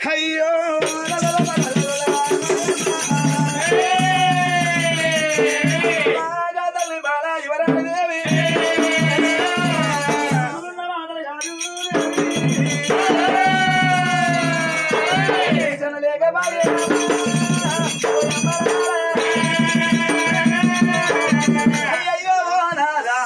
అయ్యో బాగా తల్లి బాల యువరాణి దేవి చూడున్న మాటలు కాదు దేవి. జనలేక బాలే అయ్యయ్యో నాదా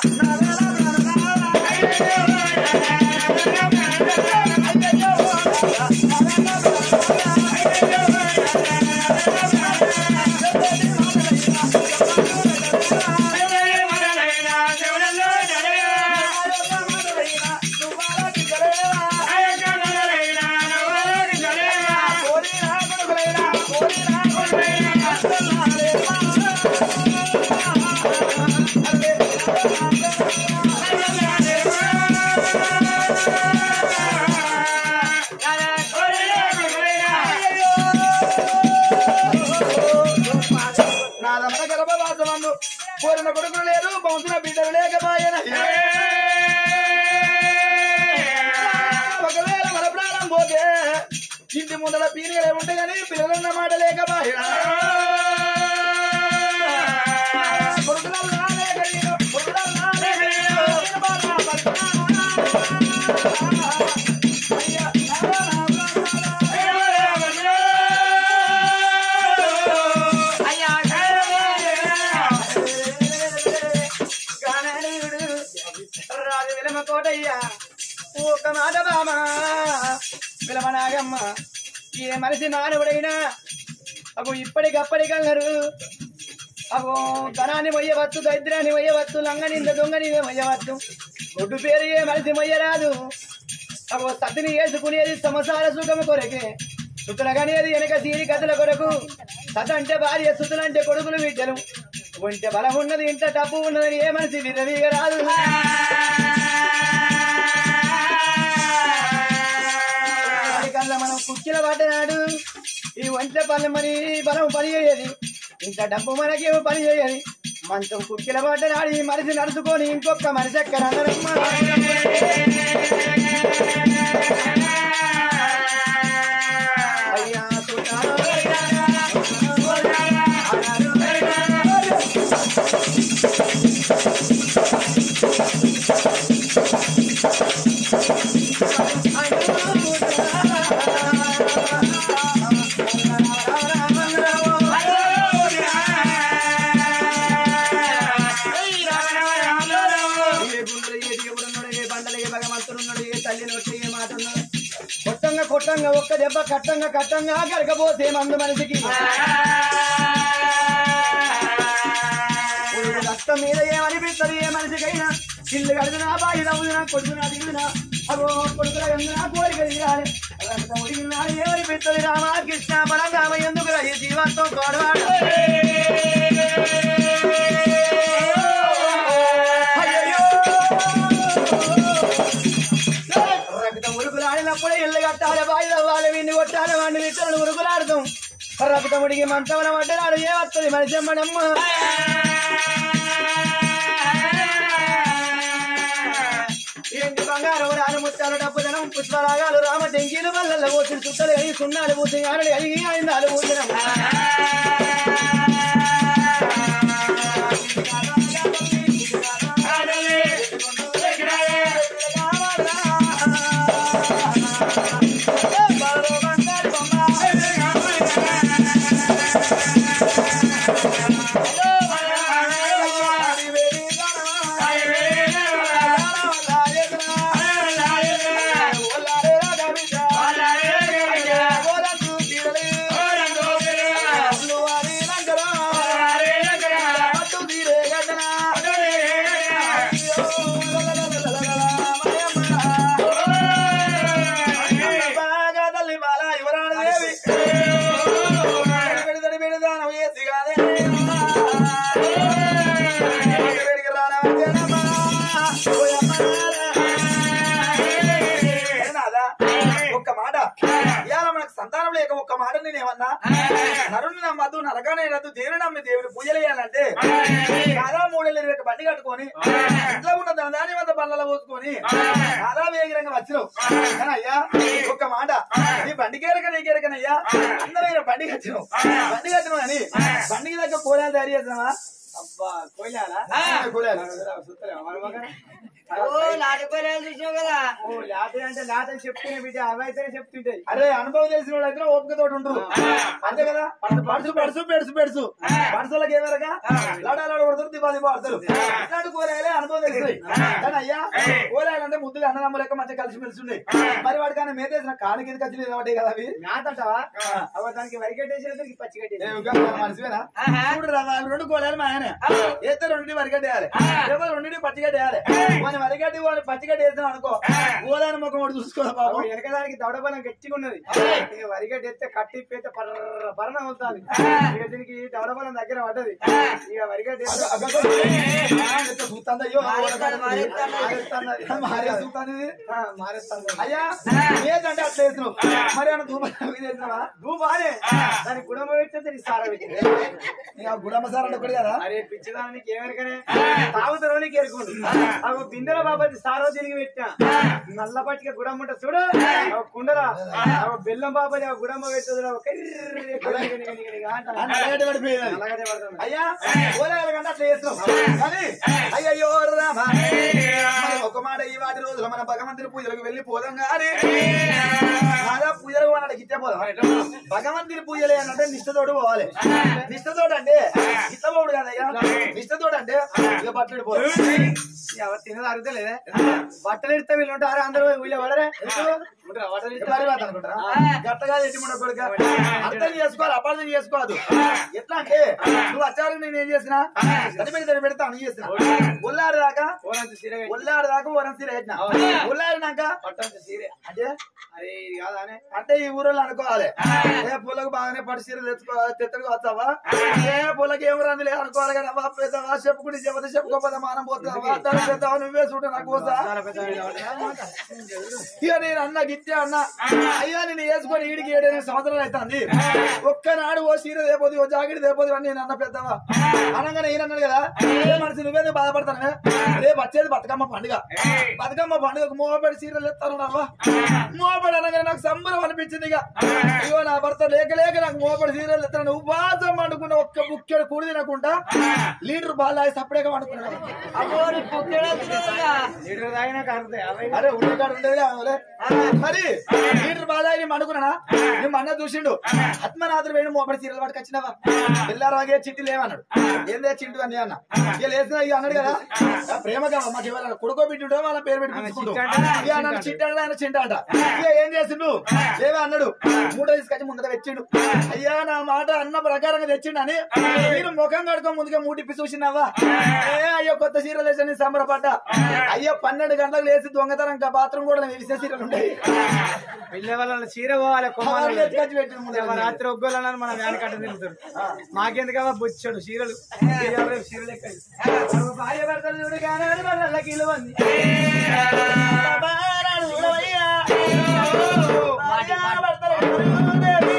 నాదమ్మ గర్భవాసమందు కోరిన కొడుకులు లేరు బౌసిన బిడ్డలు లేకపోయినా ఒకవేళ మన ప్రాణం పోతే ఇంటి ముందర పీరియలే ఉంటే గాని పిల్లలన్న మాట లేకపోయినా కొడుకులల్లా లేకయ్యో, కొడుకులల్లా లేకయ్యో, బాబా బతుకునా. అయ్యా, నాదా, నాదా, అయ్యా, గాననీయుడు, రాజు విలమ కోటయ్య ఒక మాట బామా విలమనాగమ్మ ఏ మనిషి మానవుడైనా అప్పుడు ఇప్పటికప్పటికన్నారు అగో ధనాన్ని మొయ్యవచ్చు దరిద్రాన్ని మొయ్యవచ్చు లంగనింద దొంగని మొయ్యవచ్చు ఒడ్డు పేరు ఏ మనిషి మొయ్యరాదు అగో సతిని వేసుకునేది సంసార సుఖము కొరకే సుతులగనేది వెనక సీరి కథల కొరకు సత అంటే భార్య సుతులంటే కొడుకులు బిడ్డలు ఒంటె బలం ఉన్నది ఇంట డబ్బు ఉన్నదని ఏ మనిషి విరవీగ రాదు కల్లా మనం కుక్కిల పడ్డనాడు ఈ ఒంటె పనులు మరి బలం పని చేయదు ఇంకా డబ్బు మనకేమో పని చేయదు మంచం కుక్కిల పడ్డనాడు ఈ మనిషి నడుచుకొని ఇంకొక మనిషి ఎక్కడ అయ్యా కొట్టంగా కొట్టంగా ఒక్క దెబ్బ కట్టంగా కట్టంగా కరకపోతే మందు మనిషికి ఉడుకు రక్తం మీద ఏమనిపిస్తుంది ఏ మనిషికైనా ఇల్లు కడుతున్నా బాయి నవ్వుతున్నా కొడుకునా దిగుతున్నా అగో కొడుకుల ఎందునా కోరిక దిగాలి రక్తం ఉడిగినా ఏమనిపిస్తుంది రామా కృష్ణ బలంగా ఎందుకు ఈ జీవాత్వం కోడవాడు రక్తం ఉరుకులాడినప్పుడే ఇల్లు కట్టాలి బాయి తవ్వాలి విన్ని కొట్టాలి వాడిని విట్టలను ఉరుకులాడతాం రక్తం ఉడికి మంచమన పడ్డనాడు ఏ వస్తుంది మనిషి అమ్మడమ్మ ఏంటి బంగారం రాని ముత్యాలు డబ్బు ధనం పుష్పరాగాలు రామ టెంకీలు వల్ల పోసిన చుట్టలు కలిగి సున్నాలు పూసి ఆనలు కలిగి ఆయిందాలు పూసిన ఒక్క మాట ఇవాళ మనకు సంతానం లేక ఒక్క మాట నేనేమన్నా నరుని నమ్మద్దు నరకానే రద్దు దేవుని నమ్మి దేవుని పూజలు చేయాలంటే కాదా మూడేళ్ళు ఇరవై బండి కట్టుకొని ఇంట్లో ఉన్న దాని వద్ద బళ్ళలో పోసుకొని కాదా వేగిరంగా వచ్చినావు కానీ అయ్యా ఒక్క మాట నీ బండి కేరక నీ కేరక కనయ్యా అందమైన బండి కట్టినాం బండి కట్టినాం అని బండికి దగ్గర కూరలు తయారు చేస్తున్నావా అబ్బా కోయాలా కూరలు ఓ లాడిపోయారు చూసావు కదా ఓ లాట అంటే లాట చెప్తేనే బిడ్డ అవి అయితేనే చెప్తుంటాయి అరే అనుభవం తెలిసిన వాళ్ళు అయితే ఓపిక తోటి ఉంటారు అంతే కదా పడుసు పడుసు పెడుసు పెడుసు పడుసులకు ఏమరగా లాడాలు కొడతారు దివాళి పడతారు ఇట్లాంటి కూరగాయలే అనుభవం తెలిసింది కానీ అయ్యా కూరగాయలు అంటే ముద్దుగా అన్నదమ్ములు లెక్క మంచిగా కలిసి మెలిసి ఉన్నాయి మరి వాడికి ఆయన మేతేసిన కాలు కింద ఖర్చులు కాబట్టి కదా అవి నాతంటావా అవ దానికి వరి కట్టేసి పచ్చి కట్టేసి ఏ ఉగ్గా మనసువేనా చూడు రా, వాళ్ళు రెండు కోలాలు మా ఆయన ఏతే రెండింటి వరిగడ్డ వేయాలి లేకపోతే రెండింటి పచ్చిగడ్డ వేయాలి మన వరిగడ్డి వాడు పచ్చిగడ్డ వేస్తాం అనుకో గోదాని ముఖం ఒకటి చూసుకోవాలి బాబు వెనక దానికి దవడబలం గట్టిగా ఉన్నది ఇక వరిగడ్డ ఎత్తే కట్టి పేత పర్ర పరణ అవుతుంది ఇక దీనికి దవడబలం దగ్గర పడ్డది ఇక వరిగడ్డ ఎత్తే అగ్గ- అగ్గ- ఆ, ఎంత చూస్తాంది అయ్యో మారేస్తాను, మారేస్తాను. మారేస్తాను, మారే చూస్తాంది ఇది. ఆ, మారేస్తాను అయ్యా ఏదంటే అట్లా వేసినావు మరి ఏమన్నా ధూపం వేసినావా నువ్వు బానే దానికి గుణమ పెట్టేది నీ సార పెట్టి ఇంకా గుడమ్మ సార్ అంటే ఒకటి కదా అరే పిచ్చిదానికి ఏమరికనే తాగుతారో నీకు ఎరుకోండి అవి బిందెల బాబాది సారో తిరిగి పెట్టా నల్ల పట్టిక గుడమ్మ ఉంటుంది చూడు అవి కుండల అవి బెల్లం బాబాది ఆ గుడమ్మ పెట్టదు అని అలాగే పడిపోయేది అది. అలాగే పడుతుంది అయ్యా ఓలేగల కంటే అట్లా చేస్తున్నాం కానీ అయ్యయ్యో రామా మరి ఒక మాట ఈ వాటి రోజుల మన భగవంతుని పూజలకు వెళ్ళి పోదాం కానీ బాగా పూజలకు అన్నాడు గిట్టే పోదాం భగవంతుని పూజలే అనంటే నిష్ఠతోడు పోవాలి నిష్ఠతోడు అంటే ఇష్టపోడు కదయ్యా నిష్ఠతోడు అంటే ఇక బట్టలు పోదాం ఎవరు తినదు అరుగుతలేదే బట్టలు ఇస్తే వీళ్ళు ఉంటారు అందరూ వీళ్ళు పడరే ఉంటారా బట్టలు ఇస్తే మరి వాత అనుకుంటారా? గట్టగా ఎట్టి మన కొడుక అర్థం చేసుకోవాలి అపార్థం చేసుకోవద్దు ఎట్లా అంటే నువ్వు వచ్చారు నేను ఏం చేసిన తడి పెడితే పెడితే అని చేసిన ఉల్లాడు దాకా ఓనంత సీరగా ఉల్లాడు దాకా వరం సీర పెట్టిన ఉల్లాడినాక పట్టంత సీరే అంటే అరే ఇది కాదానే అంటే ఈ ఊరోళ్ళు అనుకోవాలి ఏ పూలకు బాగానే పట్టు సీర తెచ్చుకో తెత్తడికి వస్తావా ఏ పూలకి ఏం రందులే అనుకోవాలి కదా అవ్వ పెద్దవా చెప్పుకుంటే చెబుతే చెప్పుకోపోతే మానం పోతావా తల పెద్దవా నువ్వే చూడ నాకు కోసా చాలా పెద్ద వీళ్ళు పడరా? ఇక నేను అన్న గిట్టే అన్న అయ్యా నేను వేసుకొని ఈడికి ఏడెనిమిది సంవత్సరాలు అవుతుంది ఒక్కనాడు ఓ సీర దేపోది ఓ జాకెట్ దేపోది అని నేను అన్న పెద్దవా అనగానే ఈయన అన్నాడు కదా ఏ మనసు నువ్వేందుకు బాధపడతానే రేపు వచ్చేది బతుకమ్మ పండుగ బతుకమ్మ పండుగకు మోపడి సీరలు ఎత్తాను నావా మోపడి అనగానే నాకు సంబరం అనిపించింది ఇక ఇగో నా భర్త లేక లేక నాకు మోపడి సీరలు ఎత్తాను ఉపవాసం పండుకున్న ఒక్క బుక్కెడు కూడి తినకుండా లీటర్ బాగా సపరేట్గా పండుకున్నాడు అమ్మో నీ పొక్కేడా తినదుగా. లీటర్ తాగినాక అర్థం యాభై అరే ఉండేకాడు ఉండేది అవలే మరి లీటర్ బాగా నేను అనుకున్నా నేను అన్న చూసిండు ఆత్మనాథుడు వేణు మోపడి చీరలు పట్టుకొచ్చినావా పిల్లరాగే చిట్టి లేవన్నాడు ఏందే చింటు అని అన్న ఇక లేచిన ఇక అన్నాడు కదా ఆ ప్రేమగా మాకు ఇవ్వాలి కొడుకో బిడ్డుడో వాళ్ళ పేరు పెట్టి పిలుచుకుంటూ ఇక నన్ను చింటాడు ఆయన చింట అంట ఇక ఏం చేసిండు లేవా అన్నాడు మూట తీసుకొచ్చి ముందర తెచ్చిండు అయ్యా నా మాట అన్న ప్రకారంగా తెచ్చిండు అని మీరు ముఖం కడుకో ముందుగా మూటిప్పి చూసినావా ఏ అయ్యో కొత్త చీరలు వేసని సంబరపడ్డా అయ్యో పన్నెండు గంటలకు లేచి దొంగతనం బాత్రూమ్ కూడా విసే చీరలు ఉంటాయి పిల్ల వాళ్ళ చీర పోవాలి అవన్నీ కొమ్మాలి ఎత్తుకొచ్చి పెట్టిన ముందర. రాత్రి ఒగ్గోళ్ళని మన వ్యాన్ కట్ట తిరుగుతాడు మాకెందుకవా బొచ్చాడు చీరలు ఇవాళ రేపు చీరలు ఎక్కాయి భార్య భర్తలు చూడు కానీ వాళ్ళకి ఇల్లు ఉంది బారాడు చూడవయ్యా. మాటి, మాటి. భర్తలు చూడేవి.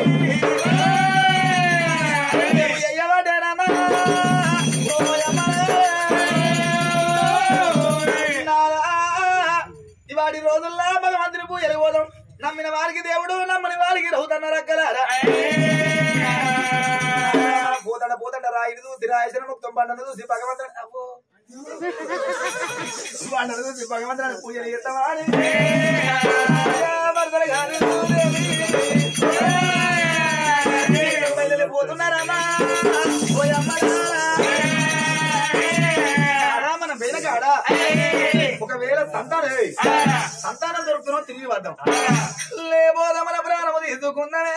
రేపు ఎయ్యబడ్డానమ్మా. ఓయమ్మా. నాదా. ఇవాటి రోజుల్లో భగవంతుని పూజలు పోదాం నమ్మిన వారికి దేవుడు నమ్మని వారికి రౌతన్న రక్కలారా పోతాడ పోతాడ రాయుడు చూసి రాయసిన ముక్తం పండను చూసి భగవంతుడు అబ్బో. పండను చూసి భగవంతుడు పూజలు చేస్తావా అని. భర్తలు కాదు చూడేవి. బయలుదేరి పోతున్నారమ్మా ఓయమ్మలారా. ఆడా మనం వెనకాడ ఒకవేళ సంతానం సంతానం దొరుకుతున్నాం తిరిగి వద్దాం లేబోద మన ప్రాణము తీసుకున్ననే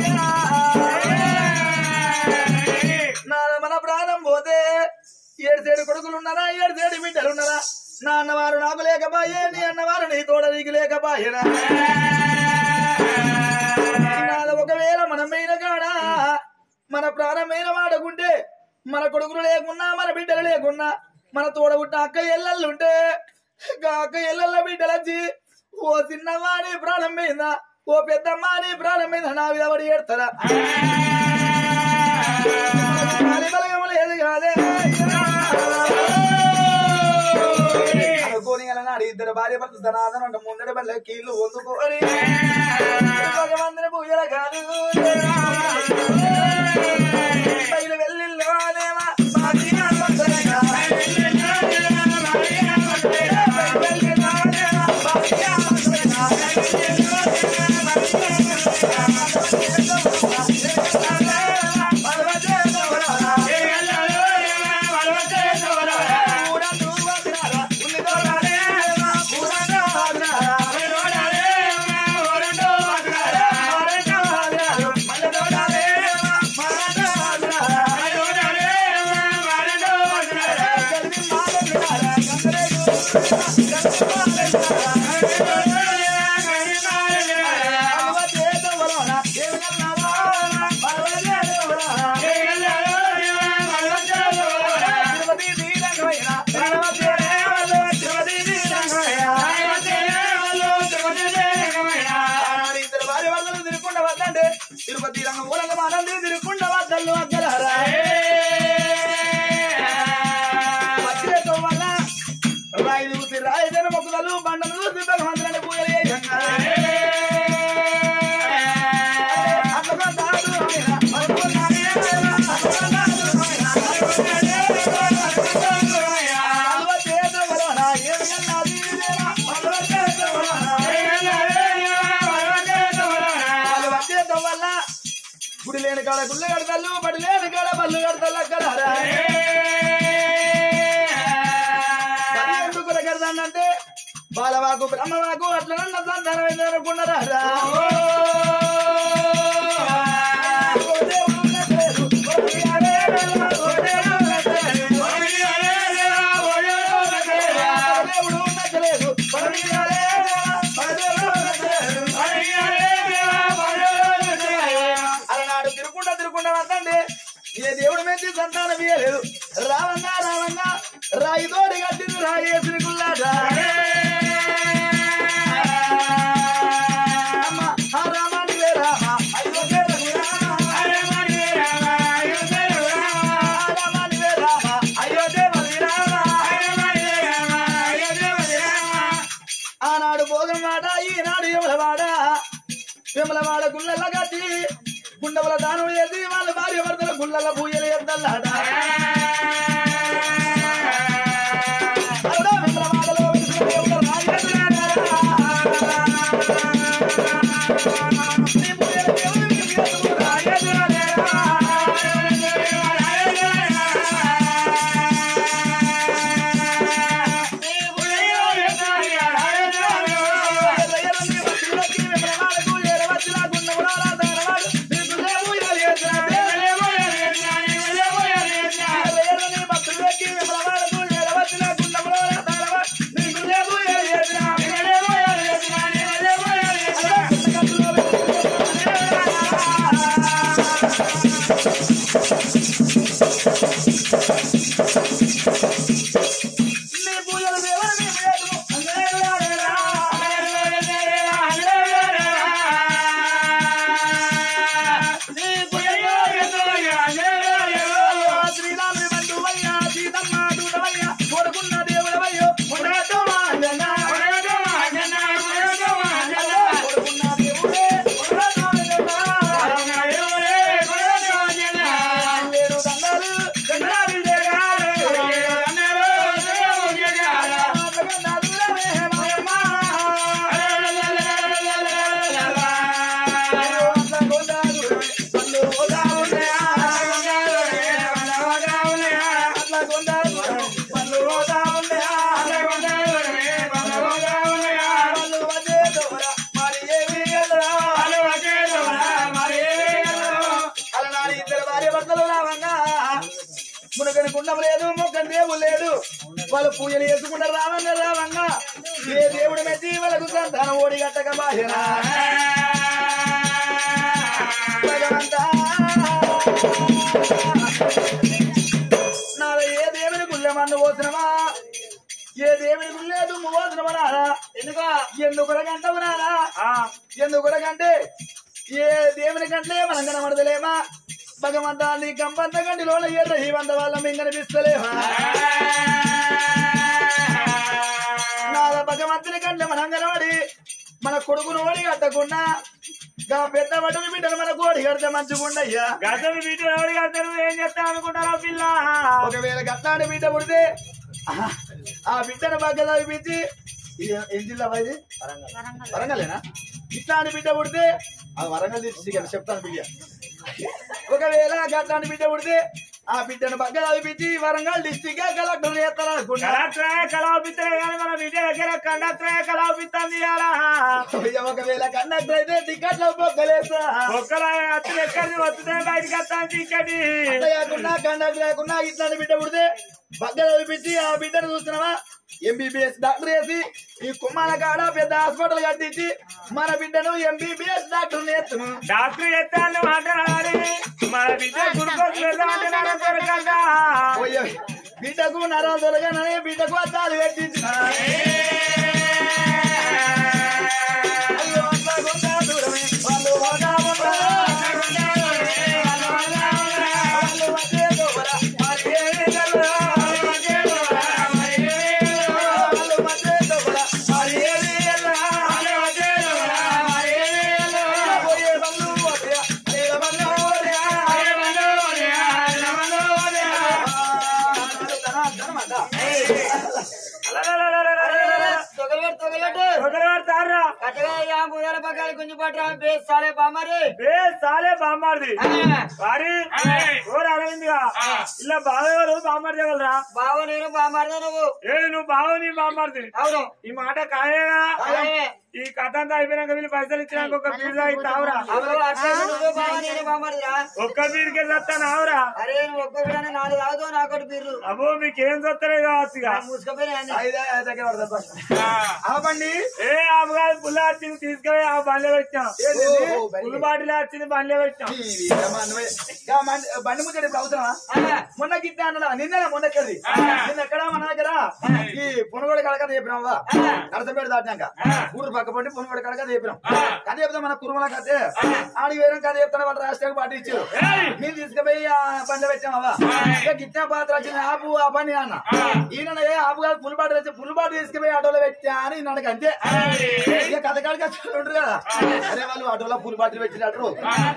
నాన్న మన ప్రాణం పోతే ఏడు సేడు కొడుకులు ఉన్నారా ఏడు సేడు బిడ్డలు ఉన్నారా నా అన్నవారు నాకు లేకపాయే నీ అన్నవారు నీ తోడ నీకు లేకపాయేనా నాన్న ఒకవేళ మనం మీద కాడా మన ప్రాణమైన వాడకుంటే మన కొడుకులు లేకున్నా మన బిడ్డలు లేకున్నా మన తోడబుట్టిన అక్క ఎల్లల్లుంటే గా అక్క ఎల్లల్ల బిడ్డలొచ్చి ఓ చిన్నవాడి ప్రాణం మీద ఓ పెద్దమ్మాని ప్రాణం మీద నా మీద పడి ఏడతారా బలగం లేదు కాదే అనుకోని అలనాడు ఇద్దరు భార్య భర్త ధనాదనం అంటే ముందర బల్ల కీళ్ళు వందుకోని భగవంతుని పూజల కాదు తిరుపతి రంగ మూలంగా మానండి తిరుకుండ వద్దలు అగ్గలరా వచ్చిరేతో వల్ల రాయి చూసి రాయి జన మొక్కుదలు బండలు చూసి భగవంతుని పూజలు అట్లా కాదు ఆయన అనుకున్నాడే గుడి లేని కాడ గుళ్ళు కడతాళ్ళు బడి లేని కాడ బళ్ళు కడతాళ్ళు అక్కడ ఎందుకు కడతానంటే బాలవాకు బ్రహ్మవాకు అట్లా నన్న సంతానం అనుకున్నారా దేవుడు నచ్చలేదు అలనాడు తిరుకుండా తిరుకుండా వద్దండి ఏ దేవుడు మెచ్చి సంతానం ఇయ్యలేదు రావన్నా రావన్నా రాయి తోడి కట్టింది రాయి వేసిన గుల్లాట అమ్మ, ఆ రామాని వే రామ, అయ్యో వే రఘురామ. ఆ రామాని వే రామ, అయ్యో దేవరి రామ. ఆనాడు భోగం వాడ ఈనాడు యమలవాడ విమలవాడ గుళ్ళల కట్టి గుండెల దానం చేసి వాళ్ళ భార్య భర్తల గుళ్ళల పూజలు ఎద్దల్లాట అరుడా విమలవాడలో వెలిసిన దేవుడు రాజేంద్రుడా. నీ పూజల దేవుడికి దేవుడు ఎర్రని భక్తులకి విమలవాడకు ఏరవచ్చిన గుండెములాల దానవాడు నీకు దేవుడు చేసిన ఎర్రని భక్తులకి విమలవాడకు ఏరవచ్చిన గుండెములాల దానవాడు నీకు దేవుడు చేసిన నీ పూజలు దేవుని వేదము శ్రీరాముని బంధువయ్య సీతమ్మ దూతవయ్య కోరుకున్న దేవుడవయ్యో ఉండగట్టు మాంజన్న కోరుకున్న దేవుడే ఉండగట్టు మాంజన్న. ఏడు దండాలు చంద్రాది జగాలు జగన్నాథుడవే మాయమ్మ. ఏడు వందల గోదాలు పళ్ళు గోదావులయా. అట్లా గోదాలు పళ్ళు గోదావులయా. పళ్ళు వచ్చే దొర మరి ఏమీ గదరా. అలనాడు ఇద్దరు భార్య భర్తలు రావంగా మునకని కుండం లేదు మొక్కని దేవుడు లేదు వాళ్ళు పూజలు చేసుకుంటారు రావంగా రావంగా ఏ దేవుడు మెచ్చి వాళ్ళకు సంతానం ఓడి గట్టక బాహ్యనా భగవంతా నాద ఏ దేవుని గుళ్ళ మన్ను పోసినవా ఏ దేవుని గుళ్ళే దుమ్ము పోసినవా నాదా ఎందుకో ఎందుకొరకంటావు నాదా ఎందుకొరకంటే ఏ దేవుని కంటే మనం కనబడతలేమా భగవంతా నీ కంపంత గంటిలో ఎర్ర హీవంత వాళ్ళ మేము కనిపిస్తలేమా నాద భగవంతుని కంటే మనం కనబడి మన కొడుకును ఓడి కట్టకుండా గా పెద్ద వడ్డుని బిడ్డను మన కోడి కడితే మంచిగుండయ్యా గతం వీటి ఎవరు కడతారు ఏం చేస్తా అనుకుంటారా పిల్ల ఒకవేళ గట్లాంటి బిడ్డ పుడితే ఆ- ఆ బిడ్డను బాగా చదివించి ఇది ఏం జిల్లా ఇది వరంగలేనా ఇట్లాంటి బిడ్డ పుడితే అది వరంగల్ తీసుకు చెప్తాను బిడ్డ ఒకవేళ అట్లాంటి బిడ్డ పుడితే ఆ బిడ్డను బగ్గలు అవిపించి వరంగల్ డిస్టిక్ కలెక్టర్ చేస్తారు అనుకున్నా కళాత్రయ కళాపిత్రే కానీ మన విజయ దగ్గర కండత్రయ కళాపిత్తం ఇయ్యాలా ఒకవేళ కండక్టర్ అయితే టికెట్లు బొక్కలేస్తా ఒక్కల అత్తులు ఎక్కడిది వస్తుంది బయటకు వస్తాను టికెట్ అంతే కాకుండా కండక్టర్ లేకుండా ఇట్లాంటి బిడ్డ పుడితే బగ్గలు అవిపించి ఆ బిడ్డను చూస్తున్నావా ఎంబీబీఎస్ డాక్టర్ చేసి ఈ కుమ్మాల కాడ పెద్ద హాస్పిటల్ కట్టించి మన బిడ్డను ఎంబీబీఎస్ డాక్టర్ నేర్చును డాక్టర్ చెప్తాను మాట్లాడాలి మన విజయ గురుకోసం వెళ్దామంటే నాకు దొరకదా పోయే బిడ్డకు నరాలు దొరకనని బిడ్డకు అద్దాలు పెట్టించిన అయ్యో అట్లా కొంత దూరమే వాళ్ళు పోతా ఉంటారు. వాళ్ళు వచ్చే లోపల మరి ఏమీ తెలియదు. వాళ్ళు వచ్చే లోపల మరి ఏమీ తెలియదు. వాళ్ళు వచ్చే లోపల మరి ఏమీ తెలియదు. వాళ్ళు వచ్చే లోపల మరి ఏమీ తెలియదు. పోయే బండ్లు పోతాయా? అయ్యో బండ్లు పోతాయా? అయ్యో బండ్లు పోతాయా? అయ్యో బండ్లు పోతాయా? ఆ, ధనమాట. తొగలబెట్టు తొగలబెట్టు ఒకరు పడతారా కట్టగా యా ముదాల పక్కల గుంజి పట్టరా బేస్ సాలే బామరి ఏ సాలే బామ్మార్ది వారి ఓరు అరవిందిగా ఇలా బావెవరు బామ్మార్ది ఎవరురా బావ నేను బామరిదా నువ్వు ఏ నువ్వు బావు నీ బామ్మార్ది అవును ఈ మాట కాయేగా అలాగే. ఈ కథ అంతా అయిపోయినాక వీళ్ళు పైసలు ఇచ్చినాక ఒక బీర్ తాగి తావురా అవును అట్లా నువ్వు బావ నేను బామరిదా ఒక్క బీర్కే చస్తాను ఆవురా అరే నువ్వు ఒక్కొక్కడనే నాలుగు తాగుతావు నాకొకటి బిర్రు అబ్బో మీకేం చూస్తలే కావచ్చు ఇక. మూసుకపోయినా అన్ని. ఐదే దగ్గర పడతా బస్. ఆపండి ఏ ఆమెగారు పుల్ల వచ్చింది తీసుకెళ్ళి ఆ బండ్లో పెట్టాం ఏంటిది? పుల్లు బాటిల్ వచ్చింది బండ్లో పెట్టాం ఈ అమ్మ నువ్వే. గా మన్- బండి ముచ్చట ఇప్పుడు అవసరమా ఆ, మొన్న గిట్ట అన్నా నిన్న మొన్నకెళ్ళి నిన్న ఎక్కడ మన దగ్గర ఈ పునగోడ కడక చెప్పినావా నరసపేట దాటినాక ఊరు పక్క పండి పునగోడ కడక చెప్పినాం కథ చెప్తాం మన కురుమల కథ ఆడికి వేరే కథ చెప్తాను వాళ్ళ రాష్ట్రానికి పార్టీ ఇచ్చారు నేను తీసుకుపోయి ఆ బండి పెట్టామవ్వా ఇక గిట్ట పాత్ర వచ్చింది ఆపు ఆ పని అన్న ఈయన ఏ ఆపు కాదు పుల్ బాటి వచ్చి పుల్ బాటి తీసుకుపోయి ఆటోలో పెట్టా అని నడక అంతే ఇక కథ కాడికి వచ్చి ఉంటారు కదా అరే వాళ్ళు ఆటోలో పుల్ బాటిల్ పెట్టినట్టు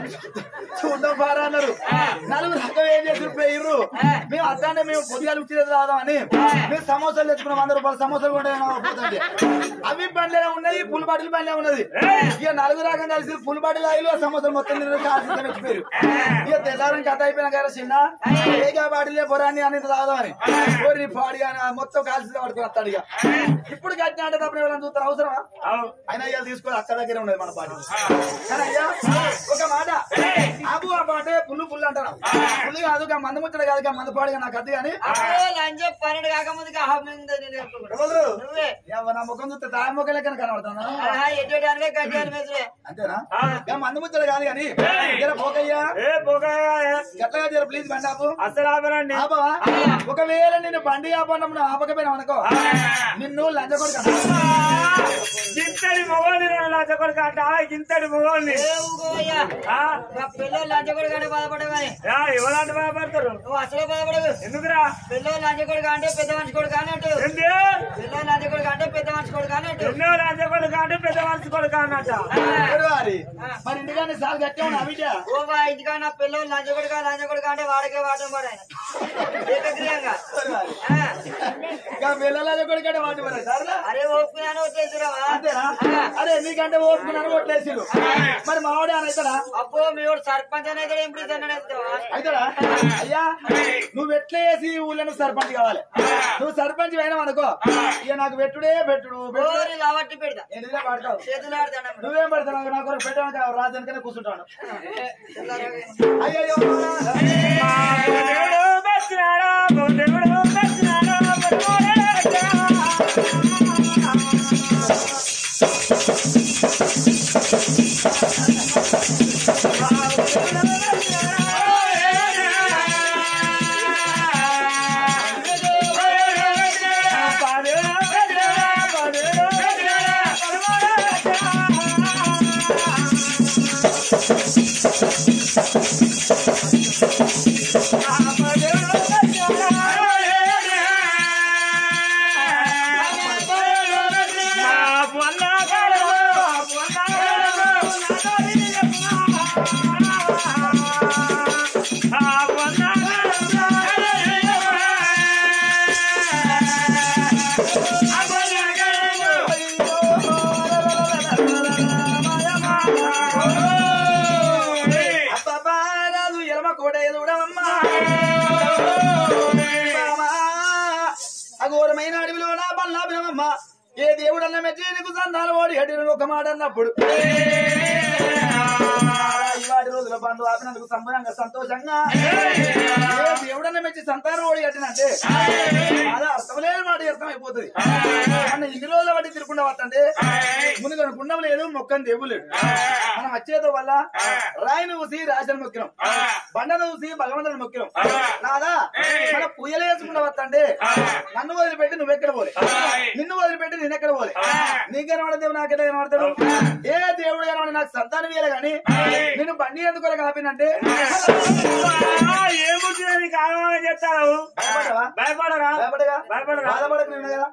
చూద్దాం పారా అన్నారు నలుగురు రకం ఏం చేసి పోయిర్రు మేము అట్లానే మేము పొద్దుగాలు ఉచ్చేది రాదాం అని మేము సమోసాలు తెచ్చుకున్నాం వంద రూపాయలు సమోసాలు కూడా పోతుంటే అవి బండ్లే ఉన్నాయి పుల్ బాటిల్ బండ్లే ఉన్నది ఇక నలుగురు రకం కలిసి పుల్ బాటిల్ ఆయిల్ సమోసాలు మొత్తం తిరిగి కాల్చి పెట్టిపోయారు ఇక తెల్లారం కథ అయిపోయినా కదా చిన్న ఏగా బాటిలే పొరాన్ని అని తాగుదాం అని ఓరి పాడి అని మొత్తం కాల్చి పడుకుని వస్తాడు ఇక ఇప్పుడు కట్టిన అంటే తప్పుడు ఎవరైనా చూస్తారు అవసరమా అవు. అయినా ఇవాళ తీసుకొని అక్క దగ్గర ఉన్నది మన పాట కానీ అయ్యా ఒక మాట ఆబు ఆ పాటే పుల్లు పుల్లు అంటారు పుల్లు కాదు గా మంద ముచ్చట కాదు గా మంద పాడుగా నాకు అద్దు కానీ అప్పుడే లంచ్ పన్నెండు కాకముందుకు హాఫ్ మింగ్ నేను చెప్పుకుంటా. ఎవరు నువ్వే ఎవ నా ముఖం చూస్తే తాయ ముఖం లెక్కన కనబడుతున్నా ఆహా, ఎటువంటి అనవే కట్టి అనిపించలే అంతేనా గా మంద ముచ్చట కాదు కానీ జర పోకయ్యా ఏ పోకాయ గట్లగా జర ప్లీజ్ బండి ఆపు అసలు ఆపరండి ఆపవా ఒకవేళ నేను బండి ఆపన్నప్పుడు ఆపకపోయినా అనుకో నిన్ను లంచ కొడుకు గింతడి మొగోని లాచకొడుకు అంట గింతడి మొగోని ఏ ఊగోయ్యా మా పిల్లలు లంచ కొడుకు అంటే బాధపడవు కానీ ఎవరంటే భయపడతారు నువ్వు అసలు బాధపడవు ఎందుకురా పిల్లలు లంచ కొడుకు అంటే పెద్ద మనిషి కొడుకు అన్నట్టు ఏంటి పిల్లలు లంచ కొడుకు అంటే పెద్ద మనిషి కొడుకు అన్నట్టు ఎన్నో లాచకొడుకు అంటే పెద్ద మనిషి కొడుకు అన్నట వారి మరి ఇంటికాన్ని సార్ గట్టే ఉన్నా బిడ్డ ఓ బా ఇంటికా నా పిల్లలు లంచ కొడుక లంచ కొడుక అంటే వాడకే వాడడం పడ ఆయన ఏకగ్రీయంగా ఆ, ఇంకా పిల్లల కొడుకంటే వాటి మరి సరేనా అరే ఒప్పుకున్నాను వచ్చేసిరావా అంతేనా అరే నీకంటే ఓపుకున్నాను కొట్టేసిరు మరి మావాడే అని అవుతాడా అబ్బో మీ వాడు సర్పంచ్ అనేది ఎప్పుడు ఇస్తానని అవుతాడా అయ్యా నువ్వు ఎట్లా వేసి ఈ ఊళ్ళో సర్పంచ్ కావాలి నువ్వు సర్పంచ్ అయినావు అనుకో ఇక నాకు పెట్టుడే పెట్టుడు పెట్టుడు. ఓరి లావట్టి పెడతా ఎందుకులే పడతావు చేతులు ఆడతాను నువ్వేం పెడతావు నాకు పెట్టడానికి రాజానికనే కూర్చుంటాను అయ్యో దేవుడు మెచ్చినాడా దేవుడు మెచ్చినాడా అయ్యో దూరమైన అడవిలో నా బల్లా బ్రహ్మమ్మ ఏ దేవుడన్న మెచ్చి నీకు సంతానం ఓడి హడిని ఒక మాట అన్నప్పుడు ఇవాటి రోజుల పండు ఆపినందుకు సంబరంగా సంతోషంగా ఏ దేవుడన్న మెచ్చి సంతానం ఓడి కట్టినంటే అదే అర్థం లేని మాట అర్థం అయిపోతుంది మన ఇన్ని రోజుల బట్టి తిరుగుండా వస్తంటే మునుగన గుండం లేదు మొక్కని దేవుడు లేడు మనం వచ్చేదో వల్ల రాయిని ఊసి రాజను మొక్కినాం బండను ఊసి భగవంతుని మొక్కినాం నాదా మన పూయలు వేసుకుంటా వస్తంటే నన్ను వదిలిపెట్టి నువ్వెక్కడ పోలే నిన్ను వదిలిపెట్టి నేను ఎక్కడ పోలే నీకు కనబడదేవు నాకెక్కడ కనబడతాడు ఏ దేవుడు కనబడి నాకు సంతానం వేయలే గాని నేను బండి ఎందుకు కాపినంటే ఏముంటుంది నీకు ఆగమని చెప్తావు భయపడవా? భయపడరా భయపడగా భయపడరా? బాధపడకు నేను కదా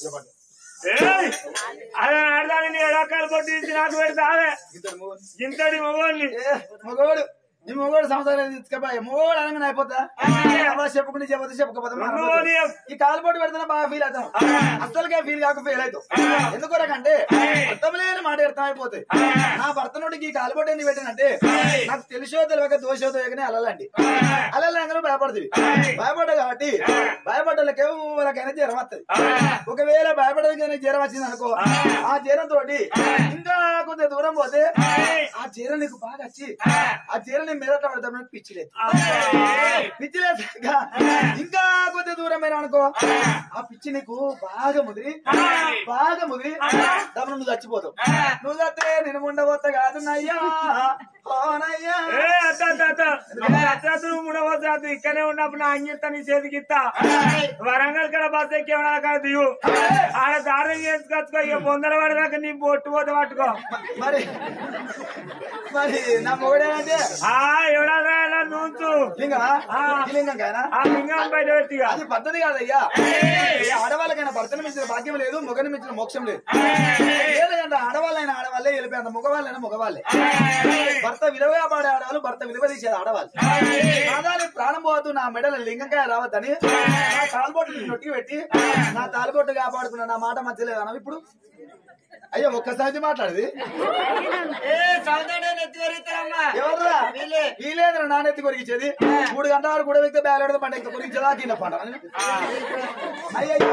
ఏయ్! అదే ఆడదాని ఎడాకాలు కొట్టి ఇచ్చి నాకు పెడతావే ఇద్దరు మూడు. ఇంతటి మగోళ్ళని ఏ, మగోడు ఈ మగోడు సంవత్సరాలు తీసుకపోయా మగోడు అనగానే అయిపోతా ఎవరు చెప్పుకుని చెప్పదు చెప్పకపోతే మనం నువ్వు అయిపోతుంది. నీ- ఈ కాలు పోటీ పెడితే బాగా ఫీల్ అవుతాం అసలుకే ఫీల్ కాక ఫీల్ అవుతాం ఎందుకు రకంటే అర్థం లేని మాట అర్థం అయిపోతాయి నా భర్త నుండి ఈ కాలు పోటీ ఎందుకు పెట్టానంటే నాకు తెలిసో తెలియక దోషో తెలియకనే అలలండి అలలంగానే భయపడుతుంది భయపడ్డా కాబట్టి భయపడ్డలకే వాళ్ళకైనా జ్వరం వస్తుంది ఒకవేళ భయపడడానికి జ్వరం వచ్చింది అనుకో ఆ జ్వరం తోటి ఇంకా కొంత దూరం పోతే ఆ చీర నీకు బాగా వచ్చి ఆ చీర నీ మీద పడతామని పిచ్చి లేదు పిచ్చి లేదు ఇంకా కొంత దూరమైన అనుకో ఆ పిచ్చి నీకు బాగా ముదిరి బాగా ముదిరి తమను నువ్వు చచ్చిపోతావు నువ్వు చస్తే నేను ఉండబోతా కాదు నయ్యా ఓనయ్యా ఏ అత్త అత్త అత్త అత్త మూడవ జాతి ఇక్కడే ఉన్నప్పుడు నా అంగిస్తా నీ చేతికి ఇస్తా వరంగల్ కడ బస్ ఎక్కేమన్నా కాడ దిగు ఆడ దారం చేసుకొచ్చుకో ఇక పొందర పడదాకా నీ బొట్టు పోతే పట్టుకో మరి మరి నా మొగడేనంటే ఆ ఎవడా నూంచు లింగం లింగం కానా ఆ లింగం బయట పెట్టిగా అది పద్ధతి కాదయ్యా ఏ ఆడవాళ్ళకైనా భర్తను మించిన భాగ్యం లేదు మొగని మించిన మోక్షం లేదు లేదంటే ఆడవాళ్ళైనా ఆడవాళ్ళే వెళ్ళిపోయింది మగవాళ్ళైనా మగవాళ్ళే భర్త విలువగా పాడే ఆడవాళ్ళు భర్త విలువ తీసేది ఆడవాళ్ళు కాదాని ప్రాణం పోవద్దు నా మెడల లింగంకాయ రావద్దని నా తాల్బొట్టు నొట్టి పెట్టి నా తాల్బొట్టు కాపాడుకున్న నా మాట మధ్యలేదు అన్న ఇప్పుడు అయ్యో ఒక్కసారి మాట్లాడేది ఏ సౌదడే నెత్తి వరిస్తారమ్మా ఎవర్రా వీలేంద్ర నానెత్తి కొరికిచ్చేది మూడు గంటల వరకు కూడా వ్యక్తి బేలాడదు పంట ఇంకా కొరికించదా కింద పంట అయ్యయ్యో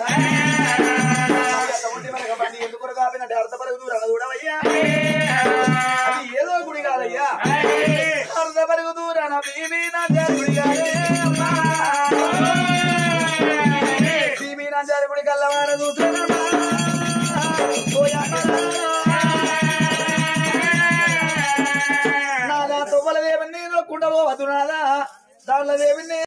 ఒంటి వెనక బండి ఎందుకు కాపినట్టు అర్థపరకు దూరం చూడవయ్యా అది ఏదో గుడి కాదయ్యా అర్థపరకు దూరాన బీబీ నంజారి గుడి కాదే అమ్మా. బీబీ నంజారి గుడి కల్లవార చూస్తున్నామా నాదా తొవ్వల దేవుని కుండలో వదునాదా దాళ్ళ దేవుని